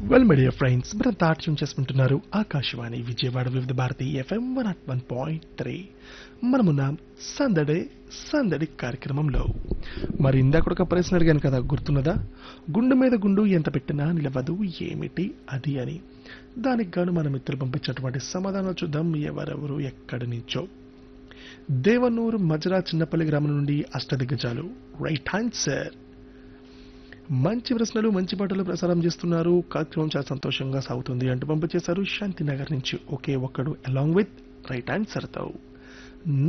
well media friends మీరంతా ఆటం చేసుకుంటున్నారు Akashvani Vijayawada Vividh Bharati FM one at one point three మనమున్నాం సందడే సందడి కార్యక్రమంలో మరి ఇందాక ఒక ప్రశ్న అడిగాను కదా గుర్తున్నదా గుండు మీద గుండు ఎంత పెట్టినా నిలవదు ఏమిటి అది అని దానికి గాను మన మిత్రులు పంపించినటువంటి సమాధానాలు చూద్దాం ఎవరెవరు ఎక్కడి నుంచో దేవనూరు మజరా చిన్నపల్లి గ్రామం నుండి అష్టదిగ్గజాలు రైట్ హ్యాండ్ సార్ మంచి ప్రశ్నలు మంచి పాటలు ప్రసారం చేస్తున్నారు కార్యక్రమం చాలా సంతోషంగా సాగుతుంది అంటూ పంపించేశారు శాంతినగర్ నుంచి ఒకే ఒక్కడు అలాంగ్ విత్ రైట్ ఆన్సర్ తో